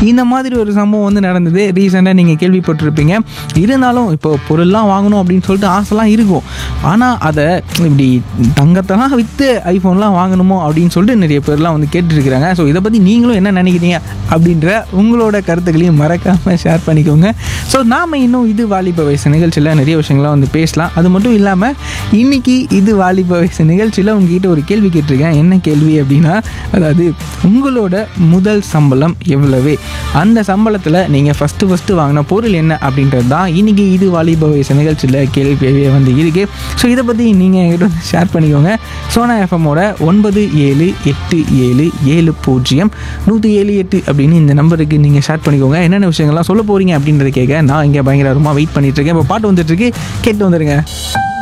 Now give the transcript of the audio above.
இந்த மாதிரி ஒரு சம்பவம் வந்து நடந்தது ரீசெண்டாக நீங்கள் கேள்விப்பட்டிருப்பீங்க இருந்தாலும் இப்போ பொருள்லாம் வாங்கணும் அப்படின்னு சொல்லிட்டு ஆசைலாம் இருக்கும் ஆனால் அதை இப்படி தங்கத்தெல்லாம் விற்று ஐஃபோன்லாம் வாங்கணுமோ அப்படின்னு சொல்லிட்டு நிறைய பேர்லாம் வந்து கேட்டுருக்கிறாங்க ஸோ இதை பற்றி நீங்களும் என்ன நினைக்கிறீங்க அப்படின்ற உங்களோட கருத்துக்களையும் மறக்காமல் ஷேர் பண்ணிக்கோங்க ஸோ நாம் இன்னும் இது வாலிப வயசு நிகழ்ச்சியில் நிறைய விஷயங்கள்லாம் வந்து பேசலாம் அது மட்டும் இல்லாமல் இன்னைக்கு இது வாலிப வயசு நிகழ்ச்சியில் உங்ககிட்ட ஒரு கேள்வி கேட்டிருக்கேன் என்ன கேள்வி அப்படின்னா அதாவது உங்களோட முதல் சம்பளம் எவ்வளவு அந்த சம்பளத்தில் நீங்கள் ஃபஸ்ட்டு ஃபஸ்ட்டு வாங்கின பொருள் என்ன அப்படின்றது தான் இன்னைக்கு இது வாலிப வயசு நிகழ்ச்சியில் கேள்வியே வந்து இருக்கு ஸோ இதை பற்றி நீங்கள் என்கிட்ட வந்து ஷேர் பண்ணிக்கோங்க சோனா எஃப்எம்மோட ஒன்பது ஏழு எட்டு ஏழு ஏழு பூஜ்ஜியம் நூற்றி ஏழு எட்டு அப்படின்னு இந்த நம்பருக்கு நீங்கள் ஷேர் பண்ணிக்கோங்க என்னென்ன விஷயங்கள்லாம் சொல்ல போகிறீங்க அப்படின்றத கேட்க நான் இங்கே பயங்கரமாக வெயிட் பண்ணிட்டு இருக்கேன் இப்போ பாட்டு வந்துட்டு இருக்கு கேட்டு வந்துடுங்க